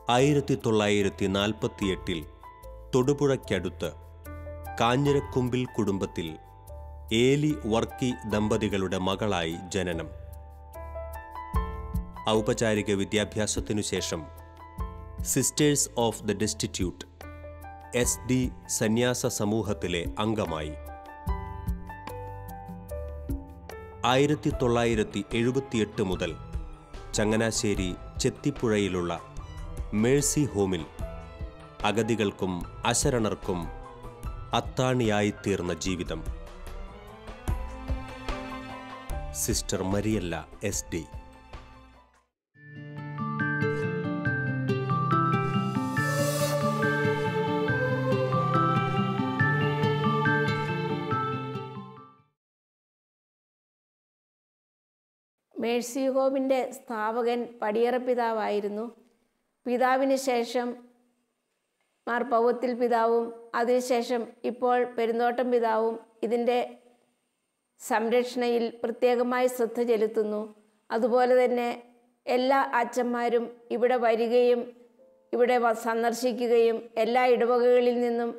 ആയിരത്തി തൊള്ളായിരത്തി നാൽപ്പത്തിയെട്ടിൽ തൊടുപുഴയ്ക്കടുത്ത് കാഞ്ഞിരക്കുമ്പിൽ കുടുംബത്തിൽ ഏലി വർക്കി ദമ്പതികളുടെ മകളായി ജനനം ഔപചാരിക വിദ്യാഭ്യാസത്തിനു ശേഷം sisters of the destitute S D സന്യാസ സമൂഹത്തിലെ അംഗമായി ആയിരത്തി തൊള്ളായിരത്തി എഴുപത്തിയെട്ട് മുതൽ ചങ്ങനാശ്ശേരി ചെത്തിപ്പുഴയിലുള്ള മേഴ്സി ഹോമിൽ അഗതികൾക്കും അശരണർക്കും അത്താണിയായിത്തീർന്ന ജീവിതം sister Mariella S D mercy ഹോമിൻ്റെ സ്ഥാപകൻ പടിയറ പിതാവായിരുന്നു പിതാവിന് ശേഷം മാർ പൗവത്തിൽ പിതാവും അതിനുശേഷം ഇപ്പോൾ പെരുന്തോട്ടം പിതാവും ഇതിൻ്റെ സംരക്ഷണയിൽ പ്രത്യേകമായി ശ്രദ്ധ ചെലുത്തുന്നു അതുപോലെ തന്നെ എല്ലാ അച്ഛന്മാരും ഇവിടെ വരികയും ഇവിടെ വ- സന്ദർശിക്കുകയും എല്ലാ ഇടവകകളിൽ നിന്നും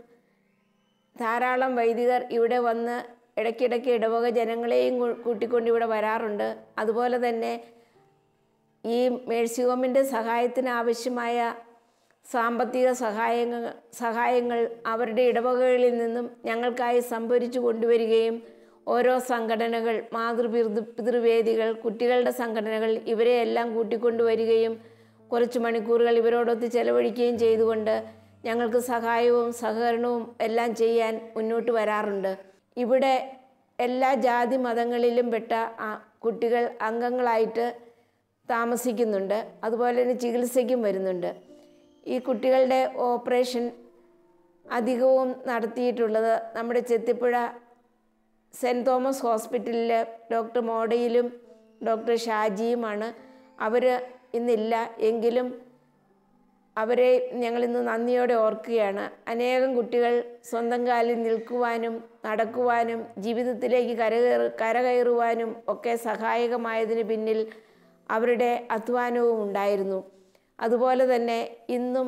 ധാരാളം വൈദികർ ഇവിടെ വന്ന് ഇടയ്ക്കിടയ്ക്ക് ഇടവക ജനങ്ങളെയും കൂ- കൂട്ടിക്കൊണ്ട് ഇവിടെ വരാറുണ്ട് അതുപോലെ തന്നെ ഈ മേഴ്സി ഹോമിൻ്റെ സഹായത്തിന് ആവശ്യമായ സാമ്പത്തിക സഹായങ്ങൾ സഹായങ്ങൾ അവരുടെ ഇടവകകളിൽ നിന്നും ഞങ്ങൾക്കായി സംഭരിച്ചു കൊണ്ടുവരികയും ഓരോ സംഘടനകൾ മാതൃപിതൃ പിതൃവേദികൾ കുട്ടികളുടെ സംഘടനകൾ ഇവരെ എല്ലാം കൂട്ടിക്കൊണ്ടുവരികയും കുറച്ച് മണിക്കൂറുകൾ ഇവരോടൊത്ത് ചെലവഴിക്കുകയും ചെയ്തുകൊണ്ട് ഞങ്ങൾക്ക് സഹായവും സഹകരണവും എല്ലാം ചെയ്യാൻ മുന്നോട്ട് വരാറുണ്ട് ഇവിടെ എല്ലാ ജാതി മതങ്ങളിലും പെട്ട ആ കുട്ടികൾ അംഗങ്ങളായിട്ട് താമസിക്കുന്നുണ്ട് അതുപോലെ തന്നെ ചികിത്സയ്ക്കും വരുന്നുണ്ട് ഈ കുട്ടികളുടെ ഓപ്പറേഷൻ അധികവും നടത്തിയിട്ടുള്ളത് നമ്മുടെ ചെത്തിപ്പുഴ സെൻറ് തോമസ് ഹോസ്പിറ്റലിൽ ഡോക്ടർ മോഡയിലും ഡോക്ടർ ഷാജിയുമാണ് അവർ ഇന്നില്ല എങ്കിലും അവരെ ഞങ്ങളിന്ന് നന്ദിയോടെ ഓർക്കുകയാണ് അനേകം കുട്ടികൾ സ്വന്തം കാലിൽ നിൽക്കുവാനും നടക്കുവാനും ജീവിതത്തിലേക്ക് കരകയറ കരകയറുവാനും ഒക്കെ സഹായകമായതിന് പിന്നിൽ അവരുടെ അധ്വാനവും ഉണ്ടായിരുന്നു അതുപോലെ തന്നെ ഇന്നും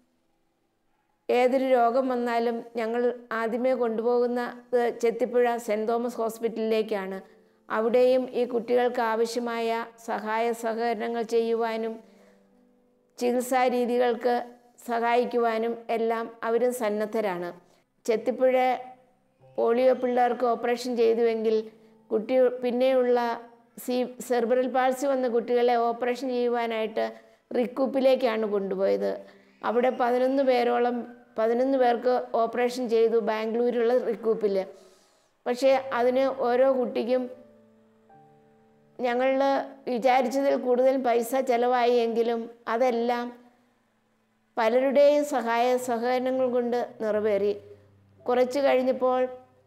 ഏതൊരു രോഗം വന്നാലും ഞങ്ങൾ ആദ്യമേ കൊണ്ടുപോകുന്ന ഇത് ചെത്തിപ്പുഴ സെൻറ് തോമസ് ഹോസ്പിറ്റലിലേക്കാണ് അവിടെയും ഈ കുട്ടികൾക്ക് ആവശ്യമായ സഹായ സഹകരണങ്ങൾ ചെയ്യുവാനും ചികിത്സാ രീതികൾക്ക് സഹായിക്കുവാനും എല്ലാം അവരും സന്നദ്ധരാണ് ചെത്തിപ്പുഴ പോളിയോ പിള്ളേർക്ക് ഓപ്പറേഷൻ ചെയ്തുവെങ്കിൽ കുട്ടി പിന്നെയുള്ള സി സെർബറൽ പാൾസി വന്ന കുട്ടികളെ ഓപ്പറേഷൻ ചെയ്യുവാനായിട്ട് റിക്കൂപ്പിലേക്കാണ് കൊണ്ടുപോയത് അവിടെ പതിനൊന്ന് പേരോളം പതിനൊന്ന് പേർക്ക് ഓപ്പറേഷൻ ചെയ്തു ബാംഗ്ലൂരുള്ള റിക്കൂപ്പിൽ പക്ഷേ അതിന് ഓരോ കുട്ടിക്കും ഞങ്ങൾ വിചാരിച്ചതിൽ കൂടുതൽ പൈസ ചിലവായി എങ്കിലും അതെല്ലാം പലരുടെയും സഹായ സഹകരണങ്ങൾ കൊണ്ട് നിറവേറി കുറച്ച് കഴിഞ്ഞപ്പോൾ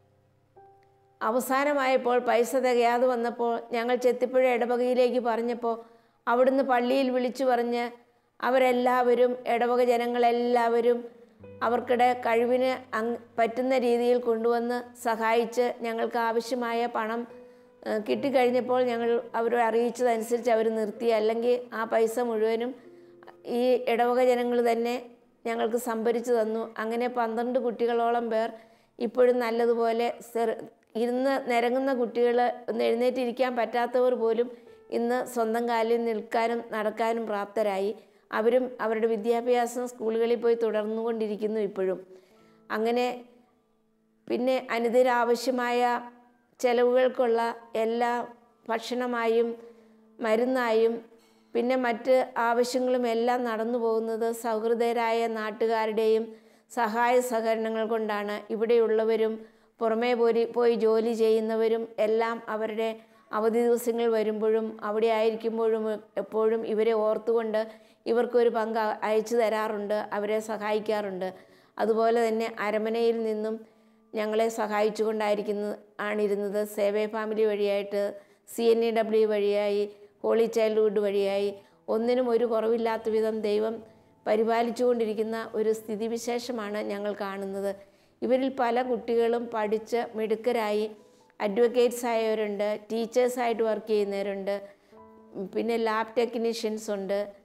അവസാനമായപ്പോൾ പൈസ തികയാതെ വന്നപ്പോൾ ഞങ്ങൾ ചെത്തിപ്പുഴ ഇടവകയിലേക്ക് പറഞ്ഞപ്പോൾ അവിടുന്ന് പള്ളിയിൽ വിളിച്ചു പറഞ്ഞ് അവരെല്ലാവരും ഇടവക ജനങ്ങളെല്ലാവരും അവർക്കിടെ കഴിവിന് അങ് പറ്റുന്ന രീതിയിൽ കൊണ്ടുവന്ന് സഹായിച്ച് ഞങ്ങൾക്ക് ആവശ്യമായ പണം ഏഹ്, കിട്ടിക്കഴിഞ്ഞപ്പോൾ ഞങ്ങൾ അവരെ അറിയിച്ചതനുസരിച്ച് അവർ നിർത്തി അല്ലെങ്കിൽ ആ പൈസ മുഴുവനും ഈ ഇടവക ജനങ്ങൾ തന്നെ ഞങ്ങൾക്ക് സംഭരിച്ചു തന്നു അങ്ങനെ പന്ത്രണ്ട് കുട്ടികളോളം പേർ ഇപ്പോഴും നല്ലതുപോലെ സെർ- ഇരുന്ന് നിരങ്ങുന്ന കുട്ടികൾ ഒന്ന് എഴുന്നേറ്റിരിക്കാൻ പറ്റാത്തവർ പോലും ഇന്ന് സ്വന്തം കാലിൽ നിൽക്കാനും നടക്കാനും പ്രാപ്തരായി അവരും അവരുടെ വിദ്യാഭ്യാസം സ്കൂളുകളിൽ പോയി തുടർന്നുകൊണ്ടിരിക്കുന്നു ഇപ്പോഴും അങ്ങനെ പിന്നെ അനുദിന ആവശ്യമായ ചെലവുകൾക്കുള്ള എല്ലാ ഭക്ഷണമായും മരുന്നായും പിന്നെ മറ്റ് ആവശ്യങ്ങളും എല്ലാം നടന്നു പോകുന്നത് സൗഹൃദരായ നാട്ടുകാരുടെയും സഹായ സഹകരണങ്ങൾ കൊണ്ടാണ് ഇവിടെയുള്ളവരും പുറമേ പോയി പോയി ജോലി ചെയ്യുന്നവരും എല്ലാം അവരുടെ അവധി ദിവസങ്ങൾ വരുമ്പോഴും അവിടെ ആയിരിക്കുമ്പോഴും എപ്പോഴും ഇവരെ ഓർത്തുകൊണ്ട് ഇവർക്കൊരു പങ്ക് അയച്ചു തരാറുണ്ട് അവരെ സഹായിക്കാറുണ്ട് അതുപോലെ തന്നെ അരമനയിൽ നിന്നും ഞങ്ങളെ സഹായിച്ചുകൊണ്ടായിരിക്കുന്നു ആണിരുന്നത് സേവേ ഫാമിലി വഴിയായിട്ട് സി എൻ ഇ ഡബ്ല്യു വഴിയായി ഹോളി ചൈൽഡ്ഹുഡ് വഴിയായി ഒന്നിനും ഒരു കുറവില്ലാത്ത വിധം ദൈവം പരിപാലിച്ചുകൊണ്ടിരിക്കുന്ന ഒരു സ്ഥിതിവിശേഷമാണ് ഞങ്ങൾ കാണുന്നത് ഇവരിൽ പല കുട്ടികളും പഠിച്ച് മിടുക്കരായി അഡ്വക്കേറ്റ്സ് ആയവരുണ്ട് ടീച്ചേഴ്സായിട്ട് വർക്ക് ചെയ്യുന്നവരുണ്ട് പിന്നെ ലാബ് ടെക്നീഷ്യൻസ് ഉണ്ട്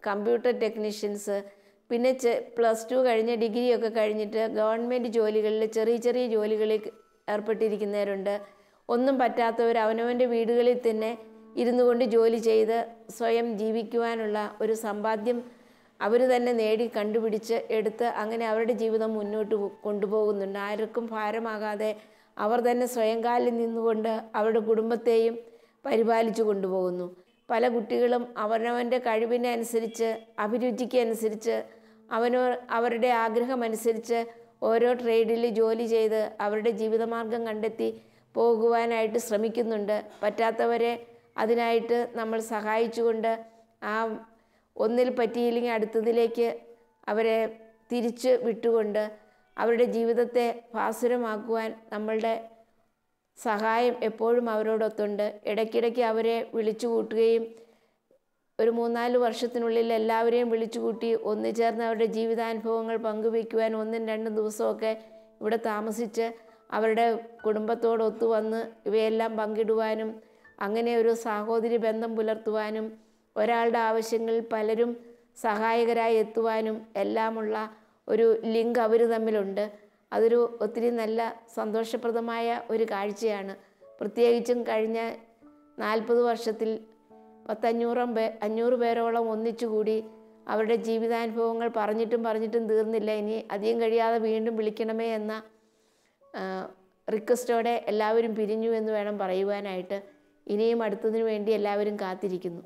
കമ്പ്യൂട്ടർ ടെക്നീഷ്യൻസ് പിന്നെ പ്ലസ് ടു കഴിഞ്ഞ് ഡിഗ്രിയൊക്കെ കഴിഞ്ഞിട്ട് ഗവൺമെൻറ് ജോലികളിൽ ചെറിയ ചെറിയ ജോലികളിൽ ഏർപ്പെട്ടിരിക്കുന്നവരുണ്ട് ഒന്നും പറ്റാത്തവർ അവനവൻ്റെ വീടുകളിൽ തന്നെ ഇരുന്നു കൊണ്ട് ജോലി ചെയ്ത് സ്വയം ജീവിക്കുവാനുള്ള ഒരു സമ്പാദ്യം അവർ തന്നെ നേടി കണ്ടുപിടിച്ച് എടുത്ത് അങ്ങനെ അവരുടെ ജീവിതം മുന്നോട്ട് പോ- കൊണ്ടുപോകുന്നുണ്ട് ആർക്കും ഭാരമാകാതെ അവർ തന്നെ സ്വയം കാലിൽ നിന്നുകൊണ്ട് അവരുടെ കുടുംബത്തെയും പരിപാലിച്ചു കൊണ്ടുപോകുന്നു പല കുട്ടികളും അവനവൻ്റെ കഴിവിനെ അനുസരിച്ച് അഭിരുചിക്ക് അനുസരിച്ച് അവനോ അവരുടെ ആഗ്രഹമനുസരിച്ച് ഓരോ ട്രേഡിൽ ജോലി ചെയ്ത് അവരുടെ ജീവിതമാർഗം കണ്ടെത്തി പോകുവാനായിട്ട് ശ്രമിക്കുന്നുണ്ട് പറ്റാത്തവരെ അതിനായിട്ട് നമ്മൾ സഹായിച്ചുകൊണ്ട് ആ ഒന്നിൽ പറ്റിയില്ലെങ്കിൽ അടുത്തതിലേക്ക് അവരെ തിരിച്ച് വിട്ടുകൊണ്ട് അവരുടെ ജീവിതത്തെ ഭാസുരമാക്കുവാൻ നമ്മളുടെ സഹായം എപ്പോഴും അവരോടൊത്തുണ്ട് ഇടയ്ക്കിടയ്ക്ക് അവരെ വിളിച്ചു കൂട്ടുകയും ഒരു മൂന്നാല് വർഷത്തിനുള്ളിൽ എല്ലാവരെയും വിളിച്ചു കൂട്ടി ഒന്നു ചേർന്ന് അവരുടെ ജീവിതാനുഭവങ്ങൾ പങ്കുവയ്ക്കുവാൻ ഒന്നും രണ്ടും ദിവസമൊക്കെ ഇവിടെ താമസിച്ച് അവരുടെ കുടുംബത്തോടൊത്തു വന്ന് ഇവയെല്ലാം പങ്കിടുവാനും അങ്ങനെ ഒരു സാഹോദര്യ ബന്ധം പുലർത്തുവാനും ഒരാളുടെ ആവശ്യങ്ങളിൽ പലരും സഹായകരായി എത്തുവാനും എല്ലാമുള്ള ഒരു ലിങ്ക് അവർ തമ്മിലുണ്ട് അതൊരു ഒത്തിരി നല്ല സന്തോഷപ്രദമായ ഒരു കാഴ്ചയാണ് പ്രത്യേകിച്ചും കഴിഞ്ഞ നാൽപ്പത് വർഷത്തിൽ പത്തഞ്ഞൂറം പേ അഞ്ഞൂറ് പേരോളം ഒന്നിച്ചുകൂടി അവരുടെ ജീവിതാനുഭവങ്ങൾ പറഞ്ഞിട്ടും പറഞ്ഞിട്ടും തീർന്നില്ല ഇനി അധികം കഴിയാതെ വീണ്ടും വിളിക്കണമേ എന്ന റിക്വസ്റ്റോടെ എല്ലാവരും പിരിഞ്ഞു എന്ന് വേണം പറയുവാനായിട്ട് ഇനിയും അടുത്തതിനു വേണ്ടി എല്ലാവരും കാത്തിരിക്കുന്നു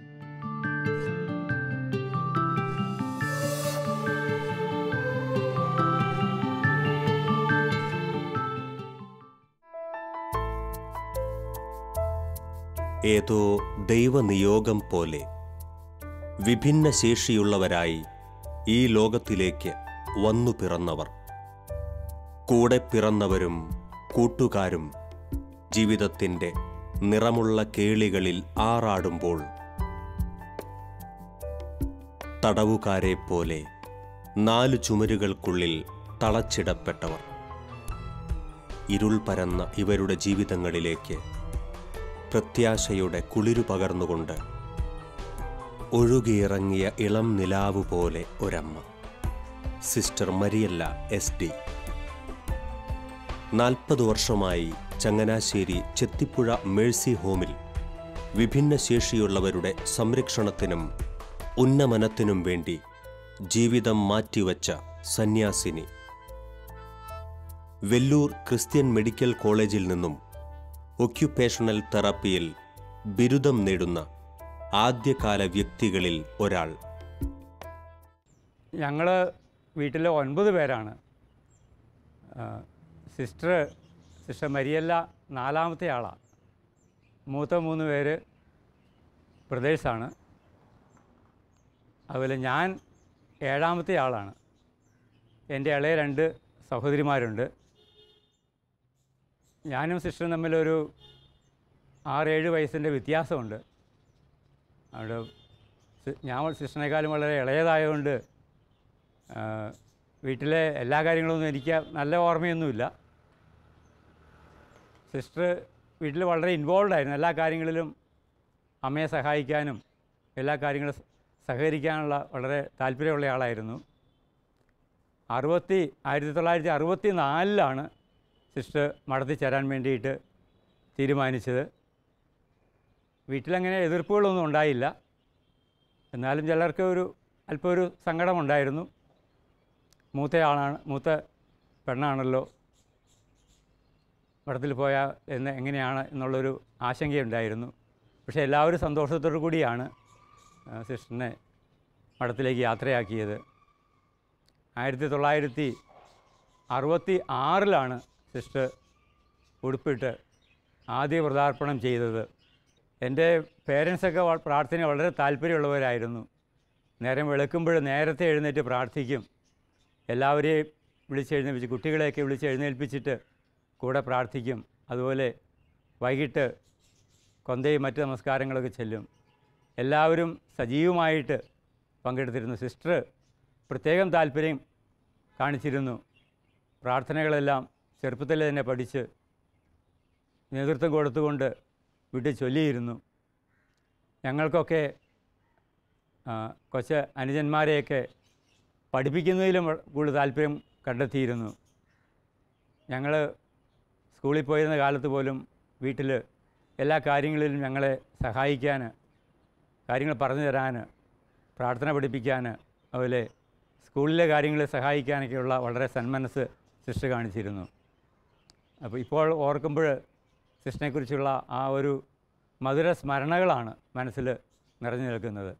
ഏതോ ദൈവനിയോഗം പോലെ വിഭിന്ന ശേഷിയുള്ളവരായി ഈ ലോകത്തിലേക്ക് വന്നു പിറന്നവർ കൂടെ പിറന്നവരും കൂട്ടുകാരും ജീവിതത്തിൻ്റെ നിറമുള്ള കേളികളിൽ ആറാടുമ്പോൾ തടവുകാരെ പോലെ നാലു ചുമരുകൾക്കുള്ളിൽ തളച്ചിടപ്പെട്ടവർ ഇരുൾ പരന്ന ഇവരുടെ ജീവിതങ്ങളിലേക്ക് പ്രത്യാശയുടെ കുളിരു പകർന്നുകൊണ്ട് ഒഴുകിയിറങ്ങിയ ഇളം നിലാവ് പോലെ ഒരമ്മ സിസ്റ്റർ മരിയല്ല എസ് ഡി നാൽപ്പത് വർഷമായി ചങ്ങനാശ്ശേരി ചെത്തിപ്പുഴ മേഴ്സി ഹോമിൽ വിഭിന്ന ശേഷിയുള്ളവരുടെ സംരക്ഷണത്തിനും ഉന്നമനത്തിനും വേണ്ടി ജീവിതം മാറ്റിവച്ച സന്യാസിനി വെല്ലൂർ ക്രിസ്ത്യൻ മെഡിക്കൽ കോളേജിൽ നിന്നും ഒക്യുപേഷണൽ തെറാപ്പിയിൽ ബിരുദം നേടുന്ന ആദ്യകാല വ്യക്തികളിൽ ഒരാൾ ഞങ്ങൾ വീട്ടിൽ ഒൻപത് പേരാണ് ആ, സിസ്റ്റർ സിസ്റ്റർ മരിയല്ല നാലാമത്തെ ആളാണ് മൂത്ത മൂന്ന് പേര് ബ്രദേഴ്സാണ് അതുപോലെ ഞാൻ ഏഴാമത്തെ ആളാണ് എൻ്റെ ഇളയ രണ്ട് സഹോദരിമാരുണ്ട് ഞാനും സിസ്റ്ററും തമ്മിലൊരു ആറേഴ് വയസ്സിൻ്റെ വ്യത്യാസമുണ്ട് അവിടെ സി- ഞാൻ സിസ്റ്ററിനേക്കാളും വളരെ ഇളയതായതുകൊണ്ട് ആ, വീട്ടിലെ എല്ലാ കാര്യങ്ങളൊന്നും എനിക്ക് നല്ല ഓർമ്മയൊന്നുമില്ല സിസ്റ്റർ വീട്ടിൽ വളരെ ഇൻവോൾവ് ആയിരുന്നു എല്ലാ കാര്യങ്ങളിലും അമ്മയെ സഹായിക്കാനും എല്ലാ കാര്യങ്ങളും സ- സഹകരിക്കാനുള്ള വളരെ താല്പര്യമുള്ള ആളായിരുന്നു അറുപത്തി ആയിരത്തി തൊള്ളായിരത്തി അറുപത്തി നാലിലാണ് സിസ്റ്റർ മടത്തി ചേരാൻ വേണ്ടിയിട്ട് തീരുമാനിച്ചത് വീട്ടിലങ്ങനെ എതിർപ്പുകളൊന്നും ഉണ്ടായില്ല എന്നാലും ചിലർക്ക് ഒരു അല്പം ഒരു സങ്കടമുണ്ടായിരുന്നു മൂത്ത ആളാണ് മൂത്ത പെണ്ണാണല്ലോ മഠത്തിൽ പോയാൽ എന്ന് എങ്ങനെയാണ് എന്നുള്ളൊരു ആശങ്കയുണ്ടായിരുന്നു പക്ഷേ എല്ലാവരും സന്തോഷത്തോടു കൂടിയാണ് ആ, സിസ്റ്ററിനെ മഠത്തിലേക്ക് യാത്രയാക്കിയത് ആയിരത്തി തൊള്ളായിരത്തി അറുപത്തി ആറിലാണ് സിസ്റ്റർ ഉടുപ്പിട്ട് ആദ്യ വ്രതാർപ്പണം ചെയ്തത് എൻ്റെ പേരൻസൊക്കെ വ- പ്രാർത്ഥന വളരെ താല്പര്യമുള്ളവരായിരുന്നു നേരം വെളുക്കുമ്പോൾ നേരത്തെ എഴുന്നേറ്റ് പ്രാർത്ഥിക്കും എല്ലാവരെയും വിളിച്ചെഴുന്നേൽപ്പിച്ച് കുട്ടികളെയൊക്കെ വിളിച്ചെഴുന്നേൽപ്പിച്ചിട്ട് കൂടെ പ്രാർത്ഥിക്കും അതുപോലെ വൈകിട്ട് കൊന്തയും മറ്റ് നമസ്കാരങ്ങളൊക്കെ ചെല്ലും എല്ലാവരും സജീവമായിട്ട് പങ്കെടുത്തിരുന്നു സിസ്റ്റർ പ്രത്യേകം താല്പര്യം കാണിച്ചിരുന്നു പ്രാർത്ഥനകളെല്ലാം ചെറുപ്പത്തിൽ തന്നെ പഠിച്ച് നേതൃത്വം കൊടുത്തുകൊണ്ട് വീട്ടിൽ ചൊല്ലിയിരുന്നു ഞങ്ങൾക്കൊക്കെ ആ, കൊച്ച് അനുജന്മാരെയൊക്കെ പഠിപ്പിക്കുന്നതിലും വ- കൂടുതൽ താല്പര്യം കണ്ടെത്തിയിരുന്നു ഞങ്ങൾ സ്കൂളിൽ പോയിരുന്ന കാലത്ത് പോലും വീട്ടിൽ എല്ലാ കാര്യങ്ങളിലും ഞങ്ങളെ സഹായിക്കാൻ കാര്യങ്ങൾ പറഞ്ഞു തരാൻ പ്രാർത്ഥന പഠിപ്പിക്കാൻ അതുപോലെ സ്കൂളിലെ കാര്യങ്ങളെ സഹായിക്കാനൊക്കെയുള്ള വളരെ സന്മനസ് സിസ്റ്റർ കാണിച്ചിരുന്നു അപ്പോൾ ഇപ്പോൾ ഓർക്കുമ്പോൾ സിസ്റ്ററിനെക്കുറിച്ചുള്ള ആ ഒരു മധുര സ്മരണകളാണ് മനസ്സിൽ നിറഞ്ഞു നിൽക്കുന്നത്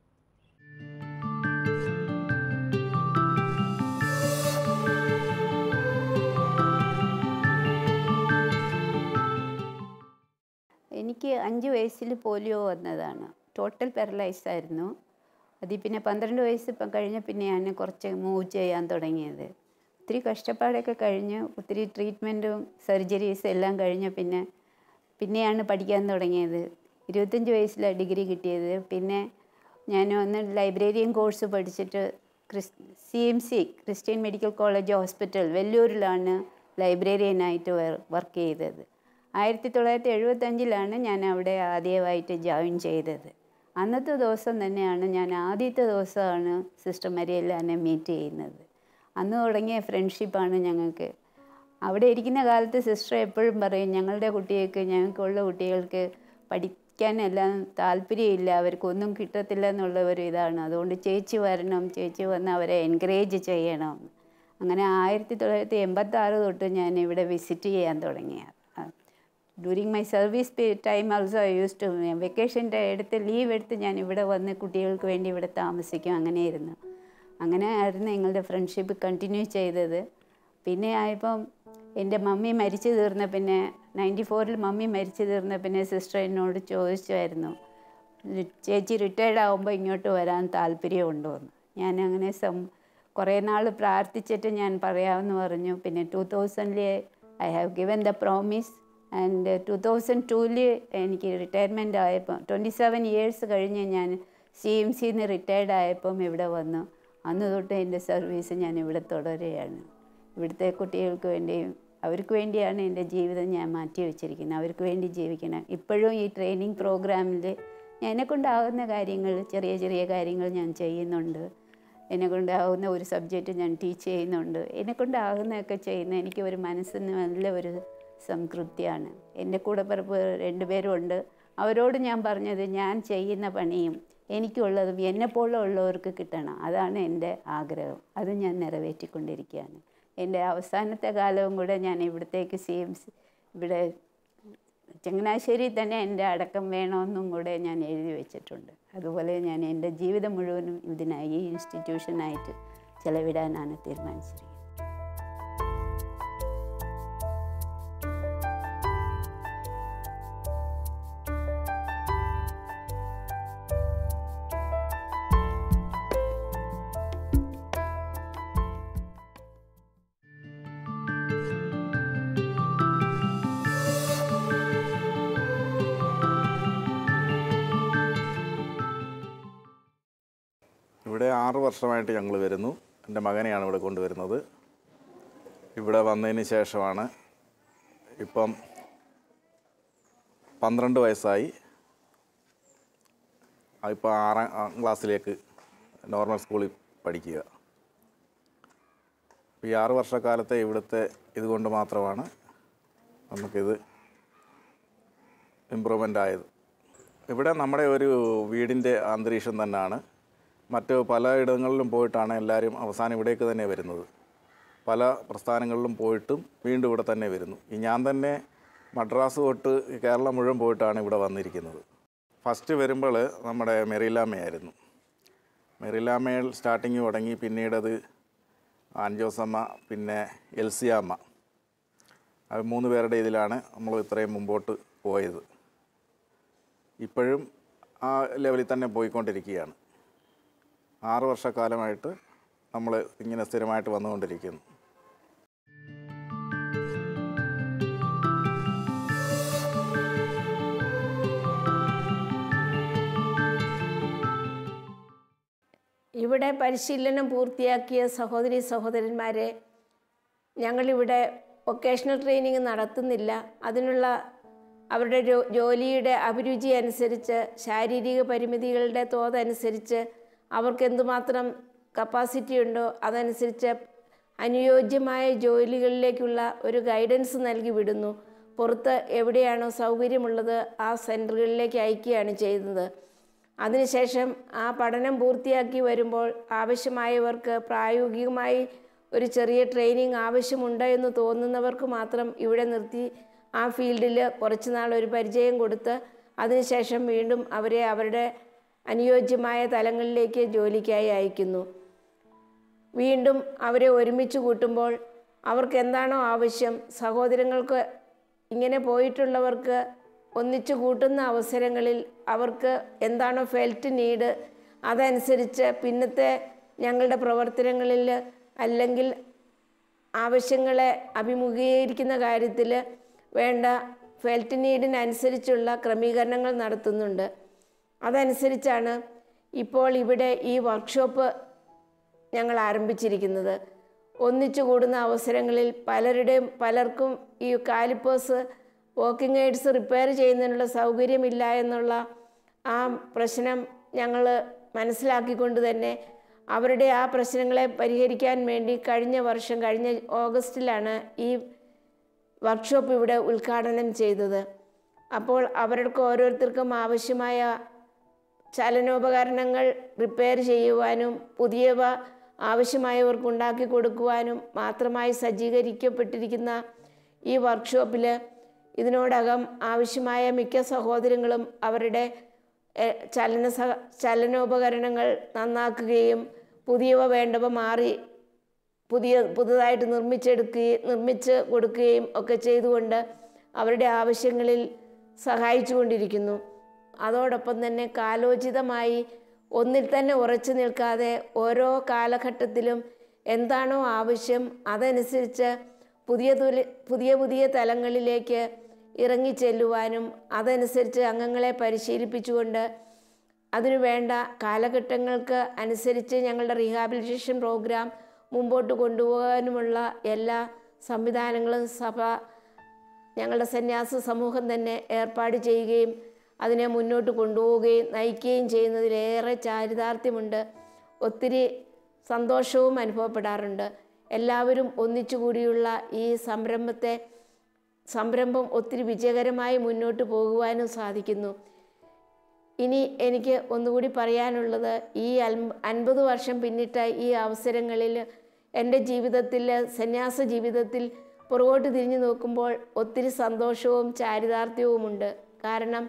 എനിക്ക് അഞ്ച് വയസ്സിൽ പോലിയോ വന്നതാണ് ടോട്ടൽ പാരലൈസ് ആയിരുന്നു അതിൽ പിന്നെ പന്ത്രണ്ട് വയസ്സ് ഇപ്പം കഴിഞ്ഞ പിന്നെയാണ് കുറച്ച് മൂവ് ചെയ്യാൻ തുടങ്ങിയത് ഒത്തിരി കഷ്ടപ്പാടൊക്കെ കഴിഞ്ഞ് ഒത്തിരി ട്രീറ്റ്മെൻറ്റും സർജറീസും എല്ലാം കഴിഞ്ഞ് പിന്നെ പിന്നെയാണ് പഠിക്കാൻ തുടങ്ങിയത് ഇരുപത്തഞ്ച് വയസ്സിലാണ് ഡിഗ്രി കിട്ടിയത് പിന്നെ ഞാൻ ഒന്ന് ലൈബ്രറിയൻ കോഴ്സ് പഠിച്ചിട്ട് ക്രിസ് C M C Christian medical college hospital വെല്ലൂരിലാണ് ലൈബ്രറിയനായിട്ട് വർക്ക് ചെയ്തത് ആയിരത്തി തൊള്ളായിരത്തി എഴുപത്തഞ്ചിലാണ് ഞാൻ അവിടെ ആദ്യമായിട്ട് ജോയിൻ ചെയ്തത് അന്നത്തെ ദിവസം തന്നെയാണ് ഞാൻ ആദ്യത്തെ ദിവസമാണ് സിസ്റ്റർ മരിയെല്ലാനെ മീറ്റ് ചെയ്യുന്നത് അന്ന് തുടങ്ങിയ ഫ്രണ്ട്ഷിപ്പാണ് ഞങ്ങൾക്ക് അവിടെ ഇരിക്കുന്ന കാലത്ത് സിസ്റ്റർ എപ്പോഴും പറയും ഞങ്ങളുടെ കുട്ടികൾക്ക് ഞങ്ങൾക്കുള്ള കുട്ടികൾക്ക് പഠിക്കാനെല്ലാം താല്പര്യമില്ല അവർക്കൊന്നും കിട്ടത്തില്ല എന്നുള്ള ഒരു ഇതാണ് അതുകൊണ്ട് ചേച്ചി വരണം ചേച്ചി വന്ന് അവരെ എൻകറേജ് ചെയ്യണം അങ്ങനെ ആയിരത്തി തൊള്ളായിരത്തി എൺപത്തി ആറ് തൊട്ട് ഞാൻ ഇവിടെ വിസിറ്റ് ചെയ്യാൻ തുടങ്ങിയ during my service time also I use to വെക്കേഷൻ്റെ എടുത്ത് ലീവ് എടുത്ത് ഞാൻ ഇവിടെ വന്ന് കുട്ടികൾക്ക് വേണ്ടി ഇവിടെ താമസിക്കും അങ്ങനെയായിരുന്നു അങ്ങനെ ആയിരുന്നു ഞങ്ങളുടെ ഫ്രണ്ട്ഷിപ്പ് കണ്ടിന്യൂ ചെയ്തത് പിന്നെ ആയപ്പം എൻ്റെ മമ്മി മരിച്ചു തീർന്ന പിന്നെ നയൻറ്റി ഫോറിൽ മമ്മി മരിച്ചു തീർന്ന പിന്നെ സിസ്റ്റർ എന്നോട് ചോദിച്ചായിരുന്നു ചേച്ചി റിട്ടയർഡ് ആകുമ്പോൾ ഇങ്ങോട്ട് വരാൻ താല്പര്യമുണ്ടോ എന്ന് ഞാൻ അങ്ങനെ സം കുറേ നാൾ പ്രാർത്ഥിച്ചിട്ട് ഞാൻ പറയാമെന്ന് പറഞ്ഞു പിന്നെ ടു തൗസൻഡിൽ I have given the promise and two thousand ടൂവിൽ എനിക്ക് റിട്ടയർമെൻ്റ് ആയപ്പോൾ ട്വൻറ്റി സെവൻ ഇയേഴ്സ് കഴിഞ്ഞ് ഞാൻ സി എം സിന്ന് റിട്ടയർഡ് ആയപ്പം ഇവിടെ വന്നു അന്ന് തൊട്ട് എൻ്റെ സർവീസ് ഞാൻ ഇവിടെ തുടരുകയാണ് ഇവിടുത്തെ കുട്ടികൾക്ക് വേണ്ടിയും അവർക്ക് വേണ്ടിയാണ് എൻ്റെ ജീവിതം ഞാൻ മാറ്റി വെച്ചിരിക്കുന്നത് അവർക്ക് വേണ്ടി ജീവിക്കണം ഇപ്പോഴും ഈ ട്രെയിനിങ് പ്രോഗ്രാമിൽ എന്നെക്കൊണ്ടാകുന്ന കാര്യങ്ങൾ ചെറിയ ചെറിയ കാര്യങ്ങൾ ഞാൻ ചെയ്യുന്നുണ്ട് എന്നെക്കൊണ്ടാകുന്ന ഒരു സബ്ജക്റ്റ് ഞാൻ ടീച്ച് ചെയ്യുന്നുണ്ട് എന്നെക്കൊണ്ടാകുന്നതൊക്കെ ചെയ്യുന്ന എനിക്ക് ഒരു മനസ്സിന് നല്ല ഒരു സംതൃപ്തിയാണ് എൻ്റെ കൂടെ പിറപ്പ് രണ്ടുപേരും ഉണ്ട് അവരോട് ഞാൻ പറഞ്ഞത് ഞാൻ ചെയ്യുന്ന പണിയും എനിക്കുള്ളതും എന്നെപ്പോലെ ഉള്ളവർക്ക് കിട്ടണം അതാണ് എൻ്റെ ആഗ്രഹം അത് ഞാൻ നിറവേറ്റിക്കൊണ്ടിരിക്കുകയാണ് എൻ്റെ അവസാനത്തെ കാലവും കൂടെ ഞാൻ ഇവിടത്തേക്ക് സി എം സി ഇവിടെ ചങ്ങനാശ്ശേരി തന്നെ എൻ്റെ അടക്കം വേണമെന്നും കൂടെ ഞാൻ എഴുതി വെച്ചിട്ടുണ്ട് അതുപോലെ ഞാൻ എൻ്റെ ജീവിതം മുഴുവനും ഇതിനായി ഈ ഇൻസ്റ്റിറ്റ്യൂഷനായിട്ട് ചെലവിടാനാണ് തീരുമാനിച്ചിരിക്കുന്നത് ഇവിടെ ആറ് വർഷമായിട്ട് ഞങ്ങൾ വരുന്നു എൻ്റെ മകനെയാണ് ഇവിടെ കൊണ്ടുവരുന്നത് ഇവിടെ വന്നതിന് ശേഷമാണ് ഇപ്പം പന്ത്രണ്ട് വയസ്സായി ഇപ്പോൾ ആറാം ആ, ക്ലാസ്സിലേക്ക് നോർമൽ സ്കൂളിൽ പഠിക്കുക അപ്പോൾ ഈ ആറ് വർഷക്കാലത്തെ ഇവിടുത്തെ ഇതുകൊണ്ട് മാത്രമാണ് നമുക്കിത് ഇമ്പ്രൂവ്മെൻ്റ് ആയത് ഇവിടെ നമ്മുടെ ഒരു വീടിൻ്റെ അന്തരീക്ഷം തന്നെയാണ് മറ്റ് പലയിടങ്ങളിലും പോയിട്ടാണ് എല്ലാവരും അവസാനം ഇവിടേക്ക് തന്നെ വരുന്നത് പല പ്രസ്ഥാനങ്ങളിലും പോയിട്ടും വീണ്ടും ഇവിടെ തന്നെ വരുന്നു ഈ ഞാൻ തന്നെ മദ്രാസ് തൊട്ട് കേരളം മുഴുവൻ പോയിട്ടാണ് ഇവിടെ വന്നിരിക്കുന്നത് ഫസ്റ്റ് വരുമ്പോൾ നമ്മുടെ മെറിലാമ്മയായിരുന്നു മെറിലാമ്മയിൽ സ്റ്റാർട്ടിങ് തുടങ്ങി പിന്നീടത് ആൻജോസമ്മ പിന്നെ എൽസിയാമ്മ അത് മൂന്ന് പേരുടെ ഇതിലാണ് നമ്മൾ ഇത്രയും മുമ്പോട്ട് പോയത് ഇപ്പോഴും ആ ലെവലിൽ തന്നെ പോയിക്കൊണ്ടിരിക്കുകയാണ് ആറ് വർഷക്കാലമായിട്ട് നമ്മൾ ഇങ്ങനെ സ്ഥിരമായിട്ട് വന്നുകൊണ്ടിരിക്കുന്നു ഇവിടെ പരിശീലനം പൂർത്തിയാക്കിയ സഹോദരി സഹോദരന്മാരെ ഞങ്ങളിവിടെ വൊക്കേഷണൽ ട്രെയിനിങ് നടത്തുന്നില്ല അതിനുള്ള അവരുടെ ജോ- ജോലിയുടെ അഭിരുചി അനുസരിച്ച് ശാരീരിക പരിമിതികളുടെ തോതനുസരിച്ച് അവർക്ക് എന്തുമാത്രം കപ്പാസിറ്റി ഉണ്ടോ അതനുസരിച്ച് അനുയോജ്യമായ ജോലികളിലേക്കുള്ള ഒരു ഗൈഡൻസ് നൽകി വിടുന്നു പുറത്ത് എവിടെയാണോ സൗകര്യമുള്ളത് ആ സെൻറ്ററുകളിലേക്ക് അയക്കുകയാണ് ചെയ്യുന്നത് അതിനുശേഷം ആ പഠനം പൂർത്തിയാക്കി വരുമ്പോൾ ആവശ്യമായവർക്ക് പ്രായോഗികമായി ഒരു ചെറിയ ട്രെയിനിങ് ആവശ്യമുണ്ട് എന്ന് തോന്നുന്നവർക്ക് മാത്രം ഇവിടെ നിർത്തി ആ ഫീൽഡിൽ കുറച്ച് നാൾ ഒരു പരിചയം കൊടുത്ത് അതിനുശേഷം വീണ്ടും അവരെ അവരുടെ അനുയോജ്യമായ തലങ്ങളിലേക്ക് ജോലിക്കായി അയക്കുന്നു വീണ്ടും അവരെ ഒരുമിച്ച് കൂട്ടുമ്പോൾ അവർക്ക് എന്താണോ ആവശ്യം സഹോദരങ്ങൾക്ക് ഇങ്ങനെ പോയിട്ടുള്ളവർക്ക് ഒന്നിച്ചു കൂട്ടുന്ന അവസരങ്ങളിൽ അവർക്ക് എന്താണോ ഫെൽറ്റ് നീഡ് അതനുസരിച്ച് പിന്നത്തെ ഞങ്ങളുടെ പ്രവർത്തനങ്ങളിൽ അല്ലെങ്കിൽ ആവശ്യങ്ങളെ അഭിമുഖീകരിക്കുന്ന കാര്യത്തിൽ വേണ്ട ഫെൽറ്റ് നീഡിനനുസരിച്ചുള്ള ക്രമീകരണങ്ങൾ നടത്തുന്നുണ്ട് അതനുസരിച്ചാണ് ഇപ്പോൾ ഇവിടെ ഈ വർക്ക്ഷോപ്പ് ഞങ്ങൾ ആരംഭിച്ചിരിക്കുന്നത് ഒന്നിച്ചു കൂടുന്ന അവസരങ്ങളിൽ പലരുടെയും പലർക്കും ഈ കാലിപ്പേഴ്സ് വോക്കിംഗ് എയ്ഡ്സ് റിപ്പയർ ചെയ്യുന്നതിനുള്ള സൗകര്യമില്ല എന്നുള്ള ആ പ്രശ്നം ഞങ്ങൾ മനസ്സിലാക്കിക്കൊണ്ട് തന്നെ അവരുടെ ആ പ്രശ്നങ്ങളെ പരിഹരിക്കാൻ വേണ്ടി കഴിഞ്ഞ വർഷം കഴിഞ്ഞ ഓഗസ്റ്റിലാണ് ഈ വർക്ക്ഷോപ്പ് ഇവിടെ ഉദ്ഘാടനം ചെയ്തത് അപ്പോൾ അവർക്ക് ഓരോരുത്തർക്കും ആവശ്യമായ ചലനോപകരണങ്ങൾ റിപ്പയർ ചെയ്യുവാനും പുതിയവ ആവശ്യമായവർക്ക് ഉണ്ടാക്കി കൊടുക്കുവാനും മാത്രമായി സജ്ജീകരിക്കപ്പെട്ടിരിക്കുന്ന ഈ വർക്ക്ഷോപ്പിൽ ഇതിനോടകം ആവശ്യമായ മിക്ക സഹോദരങ്ങളും അവരുടെ എ, ചലന സഹ ചലനോപകരണങ്ങൾ നന്നാക്കുകയും പുതിയവ വേണ്ടവ മാറി പുതിയ പുതുതായിട്ട് നിർമ്മിച്ചെടുക്കുകയും നിർമ്മിച്ച് കൊടുക്കുകയും ഒക്കെ ചെയ്തുകൊണ്ട് അവരുടെ ആവശ്യങ്ങളിൽ സഹായിച്ചു കൊണ്ടിരിക്കുന്നു അതോടൊപ്പം തന്നെ കാലോചിതമായി ഒന്നിൽ തന്നെ ഉറച്ചു നിൽക്കാതെ ഓരോ കാലഘട്ടത്തിലും എന്താണോ ആവശ്യം അതനുസരിച്ച് പുതിയ തുലി പുതിയ പുതിയ തലങ്ങളിലേക്ക് ഇറങ്ങിച്ചെല്ലുവാനും അതനുസരിച്ച് അംഗങ്ങളെ പരിശീലിപ്പിച്ചുകൊണ്ട് അതിനു വേണ്ട കാലഘട്ടങ്ങൾക്ക് അനുസരിച്ച് ഞങ്ങളുടെ റീഹാബിലിറ്റേഷൻ പ്രോഗ്രാം മുമ്പോട്ട് കൊണ്ടുപോകാനുമുള്ള എല്ലാ സംവിധാനങ്ങളും സഭ ഞങ്ങളുടെ സന്യാസ സമൂഹം തന്നെ ഏർപ്പാട് ചെയ്യുകയും അതിനെ മുന്നോട്ട് കൊണ്ടുപോവുകയും നയിക്കുകയും ചെയ്യുന്നതിലേറെ ചാരിതാർത്ഥ്യമുണ്ട് ഒത്തിരി സന്തോഷവും അനുഭവപ്പെടാറുണ്ട് എല്ലാവരും ഒന്നിച്ചുകൂടിയുള്ള ഈ സംരംഭത്തെ സംരംഭം ഒത്തിരി വിജയകരമായി മുന്നോട്ട് പോകുവാനും സാധിക്കുന്നു ഇനി എനിക്ക് ഒന്നുകൂടി പറയാനുള്ളത് ഈ അൻപ- അൻപത് വർഷം പിന്നിട്ട ഈ അവസരങ്ങളിൽ എൻ്റെ ജീവിതത്തിൽ സന്യാസ ജീവിതത്തിൽ പുറകോട്ട് തിരിഞ്ഞു നോക്കുമ്പോൾ ഒത്തിരി സന്തോഷവും ചാരിതാർത്ഥ്യവുമുണ്ട് കാരണം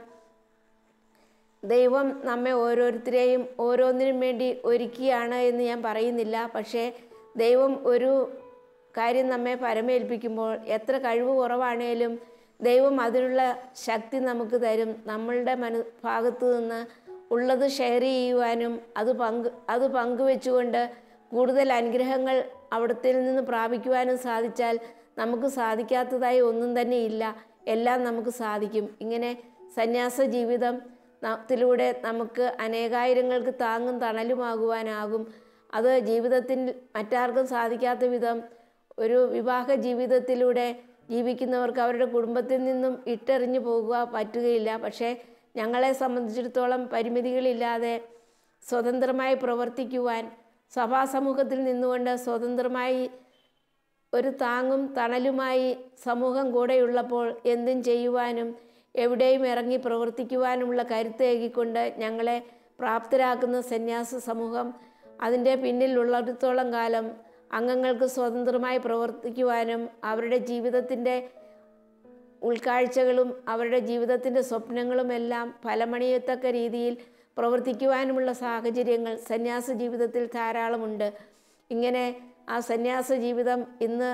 ദൈവം നമ്മെ ഓരോരുത്തരെയും ഓരോന്നിനും വേണ്ടി ഒരുക്കിയാണ് എന്ന് ഞാൻ പറയുന്നില്ല പക്ഷേ ദൈവം ഒരു കാര്യം നമ്മെ പരമേൽപ്പിക്കുമ്പോൾ എത്ര കഴിവ് കുറവാണേലും ദൈവം അതിനുള്ള ശക്തി നമുക്ക് തരും നമ്മളുടെ മനു ഭാഗത്തു നിന്ന് ഉള്ളത് ഷെയർ ചെയ്യുവാനും അത് പങ്ക് അത് പങ്കുവെച്ചുകൊണ്ട് കൂടുതൽ അനുഗ്രഹങ്ങൾ അവിടത്തിൽ നിന്ന് പ്രാപിക്കുവാനും സാധിച്ചാൽ നമുക്ക് സാധിക്കാത്തതായി ഒന്നും തന്നെ ഇല്ല എല്ലാം നമുക്ക് സാധിക്കും ഇങ്ങനെ സന്യാസ ജീവിതം ന- ത്തിലൂടെ നമുക്ക് അനേകായിരങ്ങൾക്ക് താങ്ങും തണലുമാകുവാനാകും അത് ജീവിതത്തിൽ മറ്റാർക്കും സാധിക്കാത്ത വിധം ഒരു വിവാഹ ജീവിതത്തിലൂടെ ജീവിക്കുന്നവർക്ക് അവരുടെ കുടുംബത്തിൽ നിന്നും ഇട്ടെറിഞ്ഞു പോകുക പറ്റുകയില്ല പക്ഷേ ഞങ്ങളെ സംബന്ധിച്ചിടത്തോളം പരിമിതികളില്ലാതെ സ്വതന്ത്രമായി പ്രവർത്തിക്കുവാൻ സഭാസമൂഹത്തിൽ നിന്നുകൊണ്ട് സ്വതന്ത്രമായി ഒരു താങ്ങും തണലുമായി സമൂഹം കൂടെയുള്ളപ്പോൾ എന്തും ചെയ്യുവാനും എവിടെയും ഇറങ്ങി പ്രവർത്തിക്കുവാനുമുള്ള കരുത്തേകിക്കൊണ്ട് ഞങ്ങളെ പ്രാപ്തരാക്കുന്ന സന്യാസ സമൂഹം അതിൻ്റെ പിന്നിലുള്ളിടത്തോളം കാലം അംഗങ്ങൾക്ക് സ്വതന്ത്രമായി പ്രവർത്തിക്കുവാനും അവരുടെ ജീവിതത്തിൻ്റെ ഉൾക്കാഴ്ചകളും അവരുടെ ജീവിതത്തിൻ്റെ സ്വപ്നങ്ങളുമെല്ലാം ഫലമണിയത്തക്ക രീതിയിൽ പ്രവർത്തിക്കുവാനുമുള്ള സാഹചര്യങ്ങൾ സന്യാസ ജീവിതത്തിൽ ധാരാളമുണ്ട് ഇങ്ങനെ ആ സന്യാസ ജീവിതം ഇന്ന്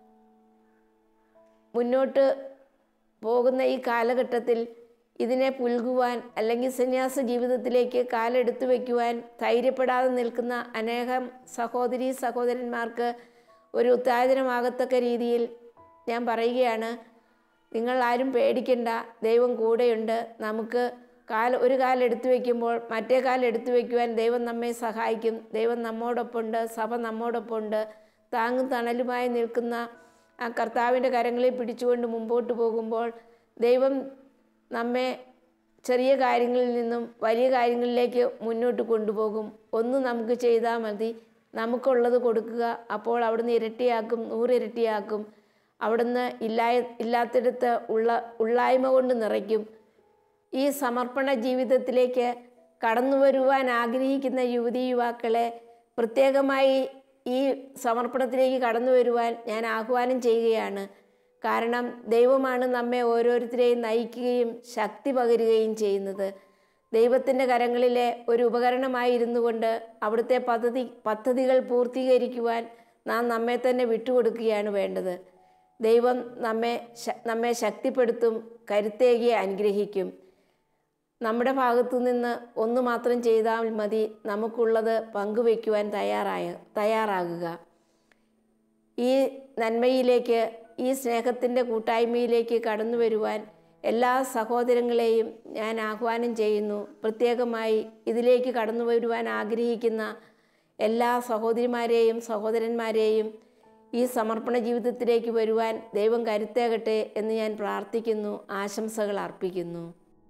മുന്നോട്ട് പോകുന്ന ഈ കാലഘട്ടത്തിൽ ഇതിനെ പുൽകുവാൻ അല്ലെങ്കിൽ സന്യാസ ജീവിതത്തിലേക്ക് കാലെടുത്തു വയ്ക്കുവാൻ ധൈര്യപ്പെടാതെ നിൽക്കുന്ന അനേകം സഹോദരി സഹോദരന്മാർക്ക് ഒരു ഉത്തേജനമാകത്തക്ക രീതിയിൽ ഞാൻ പറയുകയാണ് നിങ്ങൾ ആരും പേടിക്കണ്ട ദൈവം കൂടെയുണ്ട് നമുക്ക് കാൽ ഒരു കാൽ എടുത്തു വയ്ക്കുമ്പോൾ മറ്റേ കാൽ എടുത്തു വയ്ക്കുവാൻ ദൈവം നമ്മെ സഹായിക്കും ദൈവം നമ്മോടൊപ്പമുണ്ട് സഭ നമ്മോടൊപ്പമുണ്ട് താങ്ങും തണലുമായി നിൽക്കുന്ന ആ കർത്താവിൻ്റെ കരങ്ങളിൽ പിടിച്ചുകൊണ്ട് മുമ്പോട്ട് പോകുമ്പോൾ ദൈവം നമ്മെ ചെറിയ കാര്യങ്ങളിൽ നിന്നും വലിയ കാര്യങ്ങളിലേക്ക് മുന്നോട്ട് കൊണ്ടുപോകും ഒന്ന് നമുക്ക് ചെയ്താൽ മതി നമുക്കുള്ളത് കൊടുക്കുക അപ്പോൾ അവിടുന്ന് ഇരട്ടിയാക്കും നൂറിരട്ടിയാക്കും അവിടുന്ന് ഇല്ലാ ഇല്ലാത്തിടത്ത് ഉള്ള ഉള്ളായ്മ കൊണ്ട് നിറയ്ക്കും ഈ സമർപ്പണ ജീവിതത്തിലേക്ക് കടന്നു വരുവാൻ ആഗ്രഹിക്കുന്ന യുവതി യുവാക്കളെ പ്രത്യേകമായി ഈ സമർപ്പണത്തിലേക്ക് കടന്നു വരുവാൻ ഞാൻ ആഹ്വാനം ചെയ്യുകയാണ് കാരണം ദൈവമാണ് നമ്മെ ഓരോരുത്തരെയും നയിക്കുകയും ശക്തി പകരുകയും ചെയ്യുന്നത് ദൈവത്തിൻ്റെ കരങ്ങളിലെ ഒരു ഉപകരണമായിരുന്നു കൊണ്ട് അവിടുത്തെ പദ്ധതി പദ്ധതികൾ പൂർത്തീകരിക്കുവാൻ നാം നമ്മെ തന്നെ വിട്ടുകൊടുക്കുകയാണ് വേണ്ടത് ദൈവം നമ്മെ ശ- നമ്മെ ശക്തിപ്പെടുത്തും കരുത്തേകി അനുഗ്രഹിക്കും നമ്മുടെ ഭാഗത്തു നിന്ന് ഒന്ന് മാത്രം ചെയ്താൽ മതി നമുക്കുള്ളത് പങ്കുവയ്ക്കുവാൻ തയ്യാറായ തയ്യാറാകുക ഈ നന്മയിലേക്ക് ഈ സ്നേഹത്തിൻ്റെ കൂട്ടായ്മയിലേക്ക് കടന്നു വരുവാൻ എല്ലാ സഹോദരങ്ങളെയും ഞാൻ ആഹ്വാനം ചെയ്യുന്നു പ്രത്യേകമായി ഇതിലേക്ക് കടന്നു വരുവാൻ ആഗ്രഹിക്കുന്ന എല്ലാ സഹോദരിമാരെയും സഹോദരന്മാരെയും ഈ സമർപ്പണ ജീവിതത്തിലേക്ക് വരുവാൻ ദൈവം കരുത്തേകട്ടെ എന്ന് ഞാൻ പ്രാർത്ഥിക്കുന്നു ആശംസകൾ അർപ്പിക്കുന്നു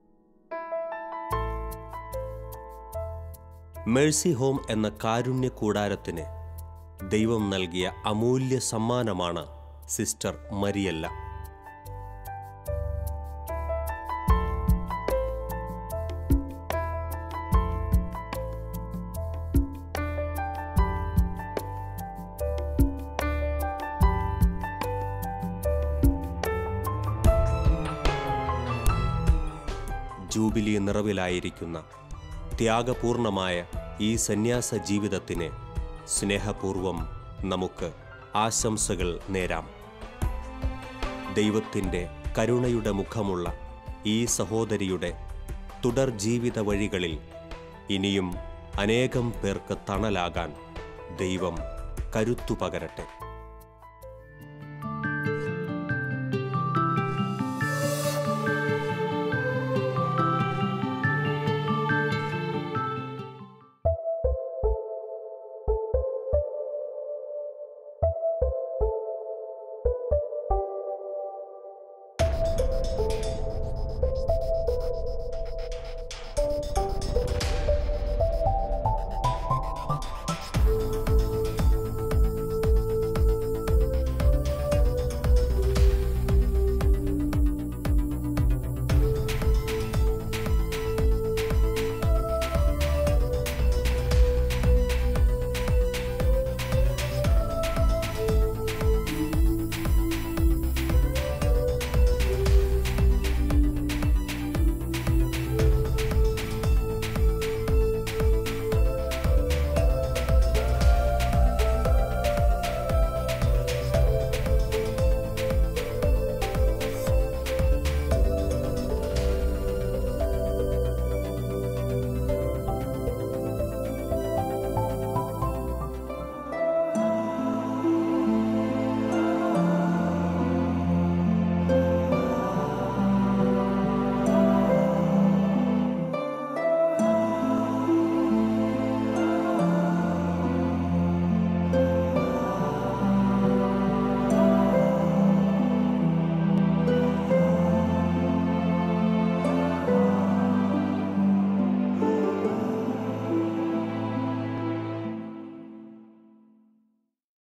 മേഴ്സി ഹോം എന്ന കാരുണ്യ കൂടാരത്തിന് ദൈവം നൽകിയ അമൂല്യ സമ്മാനമാണ് സിസ്റ്റർ മരിയല്ല ജൂബിലി നിറവിലായിരിക്കുന്ന ത്യാഗപൂർണമായ ഈ സന്യാസ ജീവിതത്തിന് സ്നേഹപൂർവം നമുക്ക് ആശംസകൾ നേരാം ദൈവത്തിൻ്റെ കരുണയുടെ മുഖമുള്ള ഈ സഹോദരിയുടെ തുടർ ജീവിത വഴികളിൽ ഇനിയും അനേകം പേർക്ക് തണലാകാൻ ദൈവം കരുത്തു പകരട്ടെ